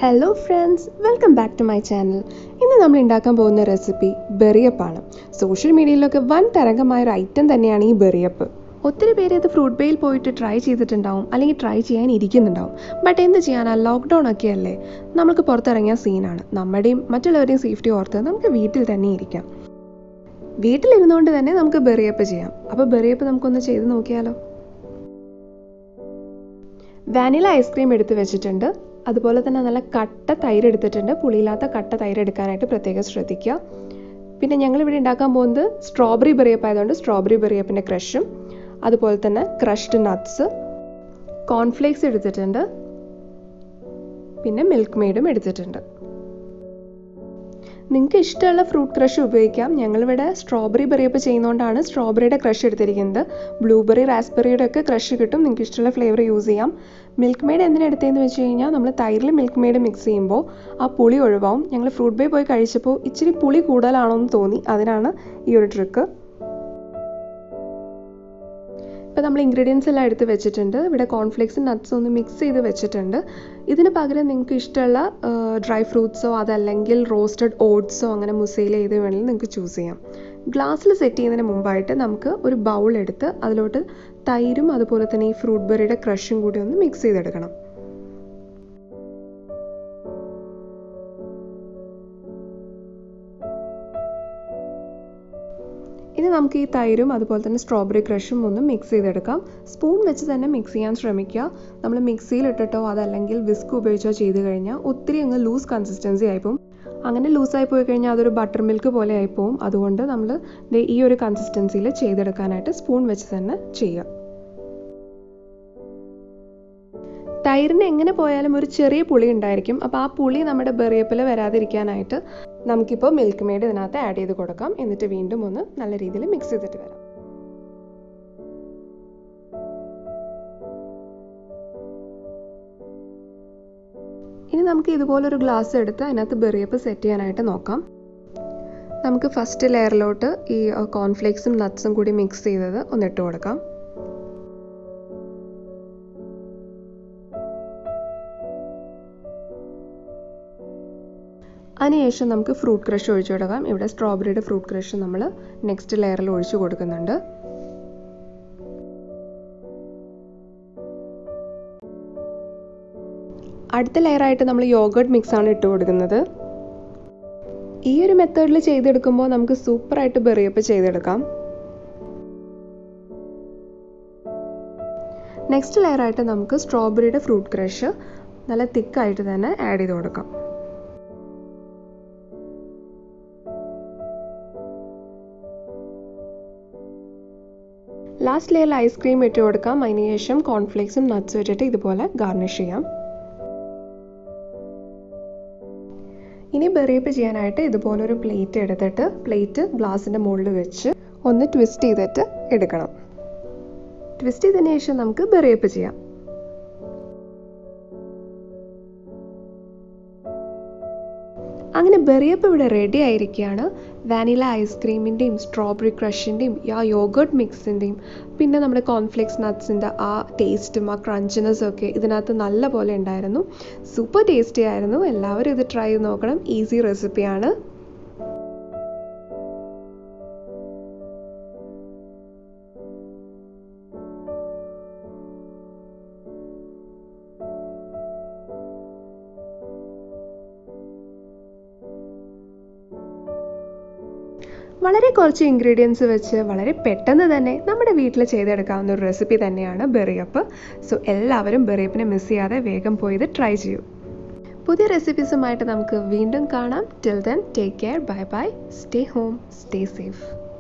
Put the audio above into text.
hello friends welcome back to my channel ഇന്ന് നമ്മൾ ഉണ്ടാക്കാൻ പോകുന്ന റെസിപ്പി ബെറിയപ്പാണ് സോഷ്യൽ മീഡിയയിലൊക്കെ വൻ തരംഗമായ ഒരു ഐറ്റം തന്നെയാണ് ഈ ബെറിയപ്പ് ഒത്തിരി പേര് ഇത് ഫ്രൂട്ട് ബേയിൽ പോയിട്ട് ട്രൈ ചെയ്തിട്ടുണ്ടാവും അല്ലെങ്കിൽ ട്രൈ ചെയ്യാൻ ഇരിക്കുന്നുണ്ടാവും ബട്ട് എന്ത് ചെയ്യാനാ ലോക്ക്ഡൗൺ ഒക്കെ അല്ലേ നമുക്ക് പുറത്തിറങ്ങിയ സീനാണ് നമ്മുടെയും മറ്റുള്ളവരുടെയും സേഫ്റ്റി ഓർത്ത് നമുക്ക് വീട്ടിൽ തന്നെ ഇരിക്കാം വീട്ടിലിരുന്നുകൊണ്ട് തന്നെ നമുക്ക് ബെറിയപ്പ് ചെയ്യാം അപ്പോൾ ബെറിയപ്പ് നമുക്കൊന്ന് ചെയ്ത് നോക്കിയാലോ വാനില ഐസ്ക്രീം എടുത്ത് വെച്ചിട്ടുണ്ട് അതുപോലെ തന്നെ നല്ല കട്ട തൈര് എടുത്തിട്ടുണ്ട് പുളിയില്ലാത്ത കട്ട തൈര് എടുക്കാനായിട്ട് പ്രത്യേകം ശ്രദ്ധിക്കുക പിന്നെ ഞങ്ങൾ ഇവിടെ ഉണ്ടാക്കാൻ പോകുന്നത് സ്ട്രോബെറി ബെറിയപ്പ് ആയതുകൊണ്ട് സ്ട്രോബെറി ബെറിയപ്പിൻ്റെ ക്രഷും അതുപോലെ തന്നെ ക്രഷ്ഡ് നട്ട്സ് കോൺഫ്ലേക്സ് എടുത്തിട്ടുണ്ട് പിന്നെ മിൽക്ക് മെയ്ഡും എടുത്തിട്ടുണ്ട് നിങ്ങൾക്ക് ഇഷ്ടമുള്ള ഫ്രൂട്ട് ക്രഷ് ഉപയോഗിക്കാം ഞങ്ങളിവിടെ സ്ട്രോബെറി ബെറിയപ്പ് ചെയ്യുന്നതുകൊണ്ടാണ് സ്ട്രോബെറിയുടെ ക്രഷ് എടുത്തിരിക്കുന്നത് ബ്ലൂബെറി റാസ്ബെറിയുടെ ഒക്കെ ക്രഷ് കിട്ടും നിങ്ങൾക്ക് ഇഷ്ടമുള്ള ഫ്ലേവർ യൂസ് ചെയ്യാം മിൽക്ക് മെയ്ഡ് എന്തിനാ എടുത്തതെന്ന് വെച്ച് കഴിഞ്ഞാൽ നമ്മൾ തൈരിൽ മിൽക്ക് മെയ്ഡ് മിക്സ് ചെയ്യുമ്പോൾ ആ പുളി ഒഴിവാവും ഞങ്ങൾ ഫ്രൂട്ട് ബേ പോയി കഴിച്ചപ്പോൾ ഇച്ചിരി പുളി കൂടുതലാണോ എന്ന് തോന്നി അതിനാണ് ഈ ഒരു ട്രിക്ക് ഇപ്പോൾ നമ്മൾ ഇൻഗ്രീഡിയൻസ് എല്ലാം എടുത്ത് വെച്ചിട്ടുണ്ട് ഇവിടെ കോൺഫ്ലേക്സും നട്ട്സും ഒന്ന് മിക്സ് ചെയ്ത് വെച്ചിട്ടുണ്ട് ഇതിന് പകരം നിങ്ങൾക്ക് ഇഷ്ടമുള്ള ഡ്രൈ ഫ്രൂട്ട്സോ അതല്ലെങ്കിൽ റോസ്റ്റഡ് ഓട്സോ അങ്ങനെ മുസൈൽ ചെയ്ത് വേണമെങ്കിൽ നിങ്ങൾക്ക് ചൂസ് ചെയ്യാം ഗ്ലാസ്സിൽ സെറ്റ് ചെയ്യുന്നതിന് മുമ്പായിട്ട് നമുക്ക് ഒരു ബൗൾ എടുത്ത് അതിലോട്ട് തൈരും അതുപോലെ തന്നെ ഈ ഫ്രൂട്ട് ബെറിയുടെ ക്രഷും കൂടി ഒന്ന് മിക്സ് ചെയ്തെടുക്കണം ഇനി നമുക്ക് ഈ തൈരും അതുപോലെ തന്നെ സ്ട്രോബെറി ക്രഷും ഒന്ന് മിക്സ് ചെയ്തെടുക്കാം സ്പൂൺ വെച്ച് തന്നെ മിക്സ് ചെയ്യാൻ ശ്രമിക്കുക നമ്മൾ മിക്സിയിൽ ഇട്ടിട്ടോ അതല്ലെങ്കിൽ വിസ്ക് ഉപയോഗിച്ചോ ചെയ്ത് കഴിഞ്ഞാൽ ഒത്തിരി അങ്ങ് ലൂസ് കൺസിസ്റ്റൻസി ആയിപ്പോവും അങ്ങനെ ലൂസായി പോയി കഴിഞ്ഞാൽ അതൊരു ബട്ടർ മിൽക്ക് പോലെ ആയിപ്പോവും അതുകൊണ്ട് നമ്മൾ ഈ ഒരു കൺസിസ്റ്റൻസിയിൽ ചെയ്തെടുക്കാനായിട്ട് സ്പൂൺ വെച്ച് തന്നെ ചെയ്യുക തൈരിന് എങ്ങനെ പോയാലും ഒരു ചെറിയ പുളി ഉണ്ടായിരിക്കും അപ്പോൾ ആ പുളി നമ്മുടെ ബെറിയപ്പിൽ വരാതിരിക്കാനായിട്ട് നമുക്കിപ്പോൾ മിൽക്ക് മെയ്ഡ് ഇതിനകത്ത് ആഡ് ചെയ്ത് കൊടുക്കാം എന്നിട്ട് വീണ്ടും ഒന്ന് നല്ല രീതിയിൽ മിക്സ് ചെയ്തിട്ട് വരാം ഇനി നമുക്ക് ഇതുപോലൊരു ഗ്ലാസ് എടുത്ത് അതിനകത്ത് ബെറിയപ്പ് സെറ്റ് ചെയ്യാനായിട്ട് നോക്കാം നമുക്ക് ഫസ്റ്റ് ലെയറിലോട്ട് ഈ കോൺഫ്ലേക്സും നട്ട്സും കൂടി മിക്സ് ചെയ്തത് ഒന്ന് ഇട്ട് കൊടുക്കാം അതിനുശേഷം നമുക്ക് ഫ്രൂട്ട് ക്രഷ് ഒഴിച്ചു കൊടുക്കാം ഇവിടെ സ്ട്രോബെറിയുടെ ഫ്രൂട്ട് ക്രഷ് നമ്മൾ നെക്സ്റ്റ് ലെയറിൽ ഒഴിച്ചു കൊടുക്കുന്നുണ്ട് അടുത്ത ലെയറായിട്ട് നമ്മൾ യോഗർട്ട് മിക്സ് ആണ് ഇട്ട് കൊടുക്കുന്നത് ഈ ഒരു മെത്തേഡിൽ ചെയ്തെടുക്കുമ്പോൾ നമുക്ക് സൂപ്പറായിട്ട് ബെറിയപ്പ് ചെയ്തെടുക്കാം നെക്സ്റ്റ് ലെയറായിട്ട് നമുക്ക് സ്ട്രോബെറിയുടെ ഫ്രൂട്ട് ക്രഷ് നല്ല തിക്കായിട്ട് തന്നെ ആഡ് ചെയ്ത് കൊടുക്കാം ലാസ്റ്റ് ലെയറിൽ ഐസ്ക്രീം ഇട്ട് കൊടുക്കാം അതിന് ശേഷം കോൺഫ്ലേക്സും നട്ട്സും ഇട്ടിട്ട് ഇതുപോലെ ഗാർണിഷ് ചെയ്യാം ഇനി ബെറിയപ്പ് ചെയ്യാനായിട്ട് ഇതുപോലൊരു പ്ലേറ്റ് എടുത്തിട്ട് പ്ലേറ്റ് ഗ്ലാസിൻ്റെ മുകളിൽ വെച്ച് ഒന്ന് ട്വിസ്റ്റ് ചെയ്തിട്ട് എടുക്കണം ട്വിസ്റ്റ് ചെയ്തതിന് ശേഷം നമുക്ക് ബെറിയപ്പ് ചെയ്യാം അങ്ങനെ ബെറിയപ്പ് ഇവിടെ റെഡി ആയിരിക്കുകയാണ് വാനില ഐസ്ക്രീമിൻ്റെയും സ്ട്രോബെറി ക്രഷിൻ്റെയും ആ യോഗർട്ട് മിക്സിൻ്റെയും പിന്നെ നമ്മുടെ കോൺഫ്ലെക്സ് നട്ട്സിൻ്റെ ആ ടേസ്റ്റും ആ ക്രഞ്ചിനെസ്സും ഒക്കെ ഇതിനകത്ത് നല്ല പോലെ ഉണ്ടായിരുന്നു സൂപ്പർ ടേസ്റ്റി ആയിരുന്നു എല്ലാവരും ഇത് ട്രൈ ചെയ്ത് നോക്കണം ഈസി റെസിപ്പിയാണ് വളരെ കുറച്ച് ഇൻഗ്രീഡിയൻസ് വെച്ച് വളരെ പെട്ടെന്ന് തന്നെ നമ്മുടെ വീട്ടിൽ ചെയ്തെടുക്കാവുന്ന ഒരു റെസിപ്പി തന്നെയാണ് ബെറിയപ്പ് സോ എല്ലാവരും ബെറിയപ്പിനെ മിസ് ചെയ്യാതെ വേഗം പോയത് ട്രൈ ചെയ്യൂ പുതിയ റെസിപ്പീസുമായിട്ട് നമുക്ക് വീണ്ടും കാണാം till then take care bye bye stay home stay safe